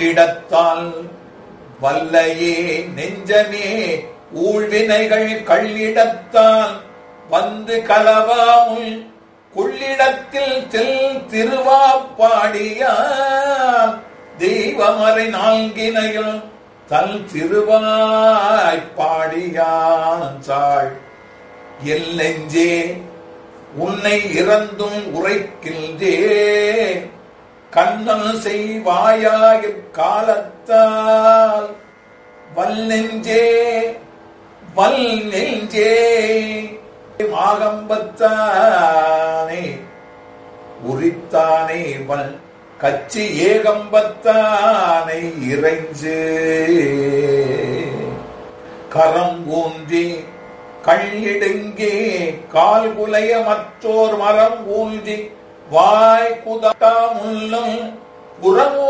கொள்ளிடத்தால் வல்லையே நெஞ்சமே ஊழ்வினைகள் கள்ளிடத்தால் வந்து கலவாமுல் கொள்ளிடத்தில் தெல் திருவாப்பாடியார் தெய்வமறை நான்கினையும் தல் திருவாய்ப்பாடியான் சாள் எல்லெஞ்சே உன்னை இறந்தும் உரைக்கின்றே கண்ணல் செய்வாயாக காலத்தால் வல் நெஞ்சே வல் நெஞ்சே ஆகம்பத்தானே உரித்தானே வல் கச்சி ஏகம்பத்தானை இறைஞ்சு கரம் ஊன்றி கள்ளிடுங்கே கால் குலைய மற்றோர் மரம் ஊன்றி வாய் குதா முள்ளும் புறமோ